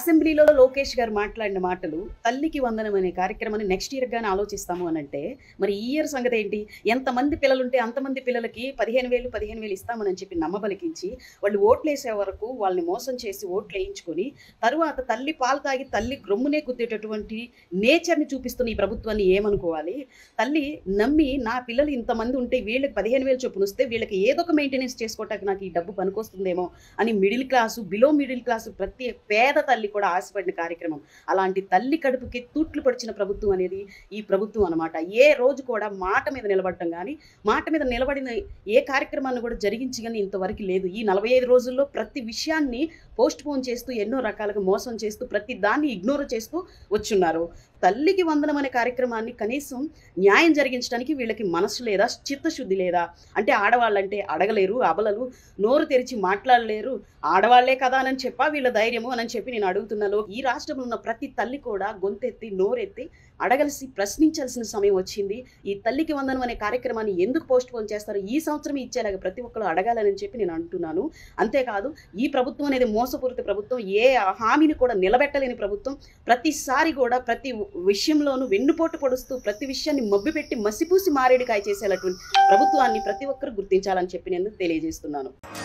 అసెంబ్లీలో లోకేష్ గారు మాట్లాడిన మాటలు తల్లికి వందనం అనే కార్యక్రమాన్ని నెక్స్ట్ ఇయర్ గానీ ఆలోచిస్తాము అని అంటే మరి ఈ ఇయర్ సంగతి ఏంటి ఎంతమంది పిల్లలుంటే అంతమంది పిల్లలకి పదిహేను వేలు పదిహేను వేలు ఇస్తామని చెప్పి నమ్మబలికించి వాళ్ళు ఓట్లు వేసే వరకు వాళ్ళని మోసం చేసి ఓట్లు వేయించుకొని తరువాత తల్లి పాలు తాగి తల్లి గ్రొమ్మునే గుద్దేటటువంటి నేచర్ని చూపిస్తున్న ఈ ప్రభుత్వాన్ని ఏమనుకోవాలి తల్లి నమ్మి నా పిల్లలు ఇంతమంది ఉంటే వీళ్ళకి పదిహేను వేలు చొప్పున వస్తే వీళ్ళకి ఏదో ఒక మెయింటెనెన్స్ చేసుకోవటానికి నాకు ఈ డబ్బు పనికొస్తుందేమో అని middle class below middle class ప్రతి పేద తల్లి కూడా ఆశపడిన కార్యక్రమం అలాంటి తల్లి కడుపుకి తూట్లు పడిచిన ప్రభుత్వం అనేది ఈ ప్రభుత్వం అనమాట ఏ రోజు కూడా మాట మీద నిలబడటం కానీ మాట మీద నిలబడిన ఏ కార్యక్రమాన్ని కూడా జరిగించి కానీ ఇంతవరకు లేదు ఈ నలభై ఐదు రోజుల్లో ప్రతి విషయాన్ని పోస్ట్ పోన్ చేస్తూ ఎన్నో రకాలుగా మోసం చేస్తూ ప్రతి దాన్ని ఇగ్నోర్ చేస్తూ వచ్చున్నారు తల్లికి వందనం అనే కార్యక్రమాన్ని కనీసం న్యాయం జరిగించడానికి వీళ్ళకి మనసు లేదా చిత్తశుద్ధి లేదా అంటే ఆడవాళ్ళంటే అడగలేరు అబలలు నోరు తెరిచి మాట్లాడలేరు ఆడవాళ్లే కదా అని చెప్పా వీళ్ళ ధైర్యము అని చెప్పి నేను అడుగుతున్నాను ఈ రాష్ట్రంలో ఉన్న ప్రతి తల్లి కూడా గొంతెత్తి నోరెత్తి అడగలిసి ప్రశ్నించాల్సిన సమయం వచ్చింది ఈ తల్లికి వందనం అనే కార్యక్రమాన్ని ఎందుకు పోస్ట్ పోన్ చేస్తారు ఈ సంవత్సరం ఇచ్చేలాగా ప్రతి ఒక్కరు అడగాలని చెప్పి నేను అంటున్నాను అంతేకాదు ఈ ప్రభుత్వం అనేది మోసపూరిత ప్రభుత్వం ఏ హామీని కూడా నిలబెట్టలేని ప్రభుత్వం ప్రతిసారి కూడా ప్రతి విషయంలోనూ వెన్నుపోటు పొడుస్తూ ప్రతి విషయాన్ని మబ్బిపెట్టి మసిపూసి మారేడికాయ చేసేటటువంటి ప్రభుత్వాన్ని ప్రతి ఒక్కరు గుర్తించాలని చెప్పి నేను తెలియజేస్తున్నాను